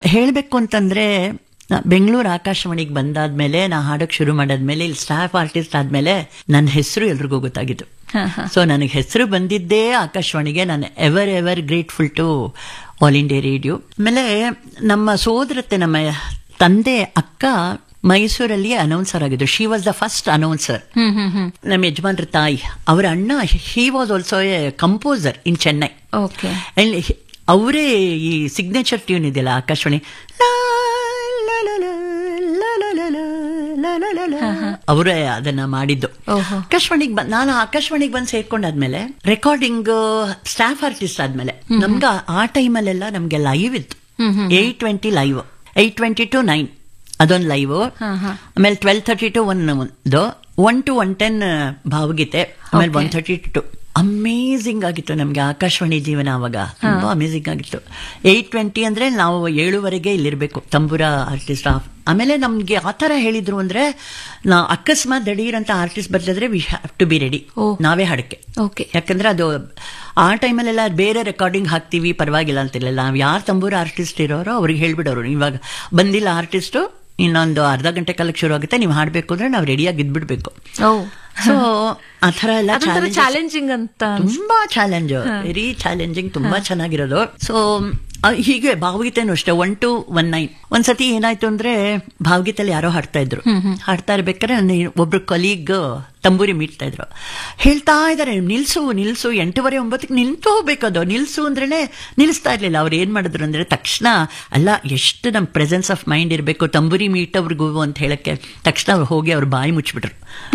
ಹೇಳಬೇಕು ಅಂತಂದ್ರೆ ನಾ ಬೆಂಗಳೂರು ಆಕಾಶವಾಣಿಗೆ ಬಂದಾದ್ಮೇಲೆ ನಾ ಹಾಡಕ್ ಶುರು ಮಾಡಾದ್ಮೇಲೆ ಇಲ್ಲಿ ಸ್ಟಾಫ್ ಆರ್ಟಿಸ್ಟ್ ಆದ್ಮೇಲೆ ನನ್ನ ಹೆಸರು ಎಲ್ರಿಗೂ ಗೊತ್ತಾಗಿದ್ದು ಹಾ, ಹಾ. ಸೊ ನನಗೆ ಹೆಸರು ಬಂದಿದ್ದೇ ಆಕಾಶವಾಣಿಗೆ ನಾನು ever ever grateful to All India Radio ಆಮೇಲೆ ನಮ್ಮ ಸೋದರತ್ತೆ ನಮ್ಮ ತಂದೆ ಅಕ್ಕ ಮೈಸೂರಲ್ಲಿ ಅನೌನ್ಸರ್ ಆಗಿದ್ರು she was the first announcer hmm hmm hmm ನಮ್ಮ ಯಜಮಾನ್ರ ತಾಯಿ ಅವರ ಅಣ್ಣ he was also a composer in Chennai okay And he- ಅವರೇ ಈ ಸಿಗ್ನೇಚರ್ ಟ್ಯೂನ್ ಇದೆಯಲ್ಲ ಆಕಾಶವಾಣಿ ಲಾ, ಲಾ, ಲಾ, ಲಾ, ಲಾ, ಲಾ, ಲಾ, ಲಾ, ಲಾ, ಲಾ, ಲಾ, ಲಾ. ಅವರೇ ಅದನ್ನ ಮಾಡಿದ್ದು ಓಹೋ. ಆಕಾಶವಾಣಿಗೆ ಬಂದ್ ನಾನು ಆಕಾಶವಾಣಿಗೆ ಬಂದು ಸೇರ್ಕೊಂಡಾದ್ಮೇಲೆ ರೆಕಾರ್ಡಿಂಗ್ ಸ್ಟಾಫ್ ಆರ್ಟಿಸ್ಟ್ ಆದ್ಮೇಲೆ ನಮ್ಗ ಆ ಟೈಮಲ್ಲೆಲ್ಲ ನಮ್ಗೆ ಲೈವ್ ಇತ್ತು eight twenty live eight twenty to nine ಅದೊಂದು ಲೈವ್ ಹಾ, ಹಾ. ಆಮೇಲೆ ಟ್ವೆಲ್ ತರ್ಟಿ ಟು ಒನ್ ಒಂದು ಒನ್ ಟು ಒನ್ ಟೆನ್ ಭಾವಗೀತೆ ಆಮೇಲೆ Okay. One thirty to amazing ಆಗಿತ್ತು ನಮ್ಗೆ ಆಕಾಶವಾಣಿ ಜೀವನ ಅವಾಗ ತುಂಬಾ ಅಮೇಝಿಂಗ್ ಆಗಿತ್ತು ಏಟ್ ಟ್ವೆಂಟಿ ಅಂದ್ರೆ ನಾವು ಏಳುವರೆಗೆ ಇಲ್ಲಿರ್ಬೇಕು ತಂಬೂರ ಆರ್ಟಿಸ್ಟ್ ಆಫ್ ಆಮೇಲೆ ನಮ್ಗೆ ಆ ಥರ ಹೇಳಿದ್ರು ಅಂದ್ರೆ ನಾ ಅಕಸ್ಮಾತ್ ದಡೀರ್ ಅಂತ ಆರ್ಟಿಸ್ಟ್ ಬದಲಿದ್ರೆ we have to be ready ಓ. ನಾವೇ ಹಾಡಕ್ಕೆ ಓಕೆ ಯಾಕಂದ್ರೆ ಅದು ಆ ಟೈಮಲ್ಲೆಲ್ಲ ಬೇರೆ ರೆಕಾರ್ಡಿಂಗ್ ಹಾಕ್ತೀವಿ ಪರವಾಗಿಲ್ಲ ಅಂತಿರ್ಲಿಲ್ಲ ನಾವು ಯಾರು ತಂಬೂರ ಆರ್ಟಿಸ್ಟ್ ಇರೋರೋ ಅವ್ರಿಗೆ ಹೇಳ್ಬಿಡೋರು ಇವಾಗ ಬಂದಿಲ್ಲ ಆರ್ಟಿಸ್ಟು ಇನ್ನೊಂದು ಅರ್ಧ ಗಂಟೆ ಕಾಲಕ್ಕೆ ಶುರು ಆಗುತ್ತೆ ನೀವು ಹಾಡಬೇಕು ಅಂದ್ರೆ ನಾವು ರೆಡಿಯಾಗಿ ಇದ್ಬಿಡ್ಬೇಕು ಓ ಸೊ ಆ ಥರ ಎಲ್ಲ ಅದೊಂಥರ challenges- ಚಾಲೆಂಜಿಂಗ್ ಅಂತ ಅನ್ಸ್- ತುಂಬಾ ಚಾಲೆಂಜ್ ವೆರಿ ಚಾಲೆಂಜಿಂಗ್ ತುಂಬಾ ಚೆನ್ನಾಗಿರೋದು ಸೊ ಹೀಗೆ ಭಾವಗೀತೆನೂ ಅಷ್ಟೇ ಒನ್ ಟು ಒನ್ ನೈನ್ ಒಂದ್ಸತಿ ಏನಾಯ್ತು ಅಂದ್ರೆ ಭಾವಗೀತೆಯಲ್ಲಿ ಯಾರೋ ಹಾಡ್ತಾ ಇದ್ರು ಹಾಡ್ತಾ ಇರ್ಬೇಕಾದ್ರೆ ನನ್ನ ಒಬ್ರು ಕಲೀಗ್ ತಂಬೂರಿ ಮೀಟ್ತಾ ಇದ್ರು ಹೇಳ್ತಾ ಇದಾರೆ ನಿಲ್ಸು ನಿಲ್ಸು ಎಂಟೂವರೆ ಒಂಬತ್ತಕ್ಕೆ ನಿಂತು ಹೋಗ್ಬೇಕದು ನಿಲ್ಸು ಅಂದ್ರೇನೆ ನಿಲ್ಲಿಸ್ತಾ ಇರ್ಲಿಲ್ಲ ಅವ್ರು ಏನ್ ಮಾಡಿದ್ರು ಅಂದ್ರೆ ತಕ್ಷಣ ಅಲ್ಲ ಎಷ್ಟು ನಮ್ ಪ್ರೆಸೆನ್ಸ್ ಆಫ್ ಮೈಂಡ್ ಇರಬೇಕು ತಂಬೂರಿ ಮೀಟವ್ರಿಗೂ ಅಂತ ಹೇಳಕ್ಕೆ ತಕ್ಷಣ ಅವ್ರು ಹೋಗಿ ಅವ್ರ ಬಾಯಿ ಮುಚ್ಚಿಬಿಟ್ರು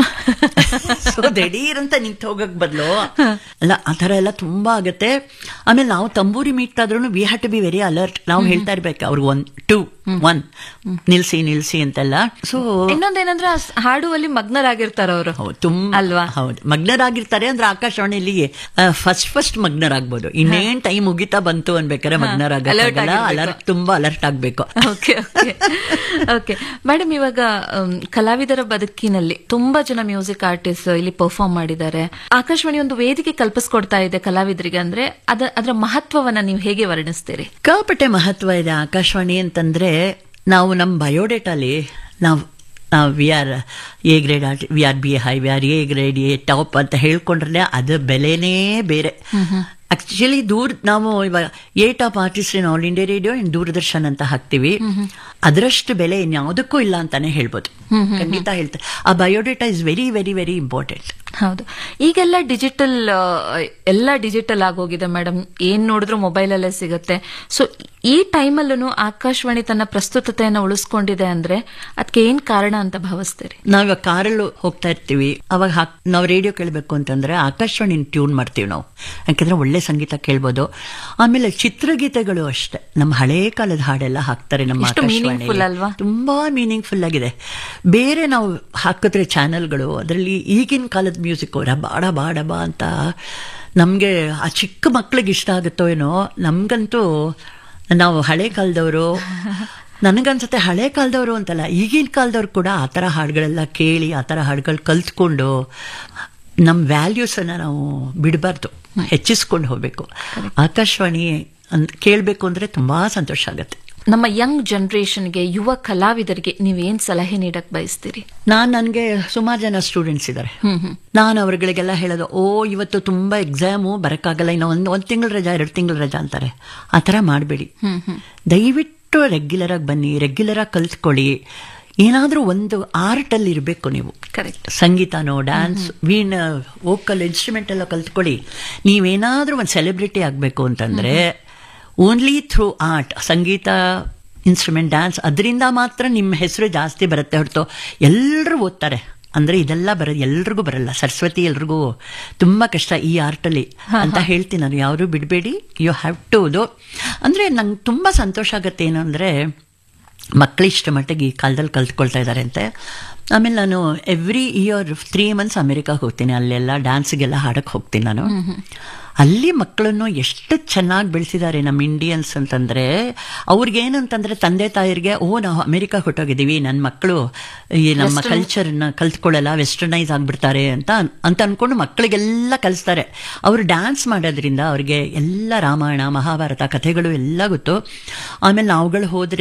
ಸೊ ದಿಢೀರ್ ಅಂತ ನಿಂತು ಹೋಗಕ್ ಬದಲು ಅಲ್ಲ ಆ ಥರ ಎಲ್ಲ ತುಂಬಾ ಆಗತ್ತೆ ಆಮೇಲೆ ನಾವು ತಂಬೂರಿ ಮೀಟ್ಟಾದ್ರೂ we have to be very alert ನಾವು ಹೇಳ್ತಾ ಇರ್ಬೇಕು ಅವ್ರಿಗೆ ಒನ್ ಟೂ ಒನ್ ನಿಲ್ಸಿ ನಿಲ್ಸಿ ಅಂತೆಲ್ಲ ಸೊ ಇನ್ನೊಂದೇನಂದ್ರೆ ಆ ಸ್- ಹಾಡುವಲ್ಲಿ ಮಗ್ನರಾಗಿರ್ತಾರ ಅವರು ಹೌದು ತುಂಬಾ ಅಲ್ವಾ? ಹೌದು ಮಗ್ನರಾಗಿರ್ತಾರೆ ಅಂದ್ರೆ ಆಕಾಶವಾಣಿಯಲ್ಲಿ ಫಸ್ಟ್ ಫಸ್ಟ್ ಮಗ್ನರಾಗ್ಬೋದು ಇನ್ನೇನ್ ಟೈಮ್ ಮುಗಿತಾ ಬಂತು ಅನ್ಬೇಕಾದ್ರೆ Alert ಮಗ್ನರಾಗಲ್ಲ ಆಗಿರ್ಬೇಕು. ಅಲರ್ಟ್ ತುಂಬಾ ಅಲರ್ಟ್ ಆಗ್ಬೇಕು ಓಕೆ ಓಕೆ ಓಕೆ ಮೇಡಮ್ ಇವಾಗ um, ಕಲಾವಿದರ ಬದುಕಿನಲ್ಲಿ ತುಂಬಾ ಜನ ಮ್ಯೂಸಿಕ್ ಆರ್ಟಿಸ್ಟ್ ಇಲ್ಲಿ ಪರ್ಫಾರ್ಮ್ ಮಾಡಿದ್ದಾರೆ ಆಕಾಶವಾಣಿ ಒಂದು ವೇದಿಕೆ ಕಲ್ಪಿಸ್ಕೊಡ್ತಾ ಇದೆ ಕಲಾವಿದರಿಗೆ ಅಂದ್ರೆ ಅದ ಅದರ ಮಹತ್ವವನ್ನ ನೀವು ಹೇಗೆ ವರ್ಣಿಸ್ತೀರಿ ಸಿಕ್ಕಾಪಟ್ಟೆ ಮಹತ್ವ ಇದೆ ಆಕಾಶವಾಣಿ ಅಂತಂದ್ರೆ ನಾವು ನಮ್ಮ ಬಯೋಡೇಟಾಲಿ ನಾವು ನಾವು we are A grade art we are B high we are A grade A top ಅಂತ ಹೇಳ್ಕೊಂಡ್ರೆ ಅದು ಬೆಲೆನೇ ಬೇರೆ ಆಕ್ಚುಲಿ ದೂರ ನಾವು ಇವಾಗ A top artist in All India Radio in Doordarshan ಅಂತ ಹಾಕ್ತಿವಿ ಅದರಷ್ಟು ಬೆಲೆ ಇನ್ಯಾವುದಕ್ಕೂ ಇಲ್ಲ ಅಂತಾನೆ ಹೇಳ್ಬೋದು ಖಂಡಿತ ಹೇಳ್ತಾರೆ ಆ biodata is very very very important ಹೌದು ಈಗೆಲ್ಲ ಡಿಜಿಟಲ್ ಎಲ್ಲ ಡಿಜಿಟಲ್ ಆಗೋಗಿದೆ ಮೇಡಮ್ ಏನ್ ನೋಡಿದ್ರು ಮೊಬೈಲ್ ಅಲ್ಲೇ ಸಿಗುತ್ತೆ ಸೊ ಈ ಟೈಮಲ್ಲೂ ಆಕಾಶವಾಣಿ ತನ್ನ ಪ್ರಸ್ತುತತೆಯನ್ನು ಉಳಿಸ್ಕೊಂಡಿದೆ ಅಂದ್ರೆ ಅದಕ್ಕೆ ಏನ್ ಕಾರಣ ಅಂತ ಭಾವಿಸ್ತೀರಿ ನಾವ್ ಕಾರಲ್ಲೂ ಹೋಗ್ತಾ ಇರ್ತೀವಿ ಅವಾಗ ಹಾಕ್ ನಾವು ರೇಡಿಯೋ ಕೇಳಬೇಕು ಅಂತಂದ್ರೆ ಆಕಾಶವಾಣಿ ಟ್ಯೂನ್ ಮಾಡ್ತೀವಿ ನಾವು ಯಾಕಂದ್ರೆ ಒಳ್ಳೆ ಸಂಗೀತ ಕೇಳ್ಬೋದು ಆಮೇಲೆ ಚಿತ್ರಗೀತೆಗಳು ಅಷ್ಟೇ ನಮ್ಮ ಹಳೇ ಕಾಲದ ಹಾಡೆಲ್ಲ ಹಾಕ್ತಾರೆ ನಮ್ಮ ಎಷ್ಟು meaningful ಅಲ್ವಾ? ಆಕಾಶವಾಣಿ ತುಂಬಾ ಮೀನಿಂಗ್ಫುಲ್ ಆಗಿದೆ ಬೇರೆ ನಾವು ಹಾಕಿದ್ರೆ ಚಾನೆಲ್ಗಳು ಅದರಲ್ಲಿ ಈಗಿನ ಕಾಲದ ಮ್ಯೂಸಿಕ್ ರಬಾಡ ಬಾಡ ಬಾ ಅಂತ ನಮ್ಗೆ ಆ ಚಿಕ್ಕ ಮಕ್ಳಿಗೆ ಇಷ್ಟ ಆಗುತ್ತೋ ಏನೋ ನಮ್ಗಂತೂ ನಾವು ಹಳೆ ಕಾಲದವರು ನನಗನ್ಸುತ್ತೆ ಹಳೆ ಕಾಲದವರು ಅಂತಲ್ಲ ಈಗಿನ ಕಾಲದವ್ರು ಕೂಡ ಆ ಥರ ಹಾಡುಗಳೆಲ್ಲ ಕೇಳಿ ಆ ಥರ ಹಾಡುಗಳು ಕಲ್ತ್ಕೊಂಡು ನಮ್ಮ ವ್ಯಾಲ್ಯೂಸನ್ನು ನಾವು ಬಿಡಬಾರ್ದು ಹೆಚ್ಚಿಸ್ಕೊಂಡು ಹೋಗ್ಬೇಕು ಆಕಾಶವಾಣಿ ಅಂತ ಕೇಳಬೇಕು ಅಂದರೆ ತುಂಬಾ ಸಂತೋಷ ಆಗುತ್ತೆ ನಮ್ಮ ಯಂಗ್ ಜನರೇಷನ್ಗೆ ಯುವ ಕಲಾವಿದರಿಗೆ ನೀವೇನ್ ಸಲಹೆ ನೀಡಕ್ ಬಯಸ್ತೀರಿ ನಾನ್ ನನಗೆ ಸುಮಾರು ಜನ ಸ್ಟೂಡೆಂಟ್ಸ್ ಇದ್ದಾರೆ ನಾನು ಅವ್ರಗಳಿಗೆಲ್ಲ ಹೇಳೋದು ಓ ಇವತ್ತು ತುಂಬಾ ಎಕ್ಸಾಮು ಬರಕ್ಕಾಗಲ್ಲ ಇನ್ನು ಒಂದು ಒಂದು ತಿಂಗಳ ರಜಾ ಎರಡು ತಿಂಗಳ ರಜಾ ಅಂತಾರೆ ಆ ಥರ ಮಾಡಬೇಡಿ ದಯವಿಟ್ಟು ರೆಗ್ಯುಲರ್ ಆಗಿ ಬನ್ನಿ ರೆಗ್ಯುಲರ್ ಆಗಿ ಕಲ್ತ್ಕೊಳ್ಳಿ ಏನಾದರೂ ಒಂದು ಆರ್ಟ್ ಅಲ್ಲಿ ಇರಬೇಕು ನೀವು ಕರೆಕ್ಟ್ ಸಂಗೀತನೋ ಡ್ಯಾನ್ಸ್ ವೀಣ ವೋಕಲ್ ಇನ್ಸ್ಟ್ರೂಮೆಂಟ್ ಎಲ್ಲ ಕಲ್ತ್ಕೊಳ್ಳಿ ನೀವೇನಾದ್ರೂ ಒಂದು ಸೆಲೆಬ್ರಿಟಿ ಆಗಬೇಕು ಅಂತಂದ್ರೆ ಓನ್ಲಿ ಥ್ರೂ ಆರ್ಟ್ ಸಂಗೀತ ಇನ್ಸ್ಟ್ರೂಮೆಂಟ್ ಡ್ಯಾನ್ಸ್ ಅದರಿಂದ ಮಾತ್ರ ನಿಮ್ಮ ಹೆಸರು ಜಾಸ್ತಿ ಬರುತ್ತೆ ಹೊರತು ಎಲ್ಲರೂ ಓದ್ತಾರೆ ಅಂದ್ರೆ ಇದೆಲ್ಲ ಬರ ಎಲ್ರಿಗೂ ಬರಲ್ಲ ಸರಸ್ವತಿ ಎಲ್ರಿಗೂ ತುಂಬಾ ಕಷ್ಟ ಈ ಆರ್ಟಲ್ಲಿ ಅಂತ ಹೇಳ್ತೀನಿ ನಾನು ಯಾರು ಬಿಡಬೇಡಿ ಯು ಹ್ಯಾವ್ ಟು ಇದು ಅಂದ್ರೆ ನಂಗೆ ತುಂಬಾ ಸಂತೋಷ ಆಗತ್ತೆ ಏನು ಅಂದ್ರೆ ಮಕ್ಕಳು ಇಷ್ಟ ಮಟ್ಟಿಗೆ ಈ ಕಾಲದಲ್ಲಿ ಕಲ್ತ್ಕೊಳ್ತಾ ಇದ್ದಾರೆ ಅಂತೆ ಆಮೇಲೆ ನಾನು ಎವ್ರಿ ಇಯರ್ ತ್ರೀ ಮಂತ್ಸ್ ಅಮೆರಿಕಾಗೆ ಹೋಗ್ತೀನಿ ಅಲ್ಲೆಲ್ಲ ಡ್ಯಾನ್ಸ್ಗೆಲ್ಲ ಹಾಡಕ್ಕೆ ಹೋಗ್ತೀನಿ ನಾನು ಅಲ್ಲಿ ಮಕ್ಕಳನ್ನು ಎಷ್ಟು ಚೆನ್ನಾಗಿ ಬೆಳೆಸಿದ್ದಾರೆ ನಮ್ಮ ಇಂಡಿಯನ್ಸ್ ಅಂತಂದ್ರೆ ಅವ್ರಿಗೇನಂತಂದ್ರೆ ತಂದೆ ತಾಯಿರಿಗೆ ಓ ನಾವು ಅಮೆರಿಕ ಹೊಟ್ಟೋಗಿದ್ದೀವಿ ನನ್ನ ಮಕ್ಕಳು ಈ ನಮ್ಮ ಕಲ್ಚರ್ನ ಕಲ್ತ್ಕೊಳ್ಳಲ್ಲ ವೆಸ್ಟರ್ನೈಸ್ ಆಗ್ಬಿಡ್ತಾರೆ ಅಂತ ಅಂತ ಅನ್ಕೊಂಡು ಮಕ್ಕಳಿಗೆಲ್ಲ ಕಲಿಸ್ತಾರೆ ಅವರು ಡ್ಯಾನ್ಸ್ ಮಾಡೋದ್ರಿಂದ ಅವ್ರಿಗೆ ಎಲ್ಲ ರಾಮಾಯಣ ಮಹಾಭಾರತ ಕಥೆಗಳು ಎಲ್ಲ ಗೊತ್ತು ಆಮೇಲೆ ನಾವುಗಳು ಹೋದ್ರೆ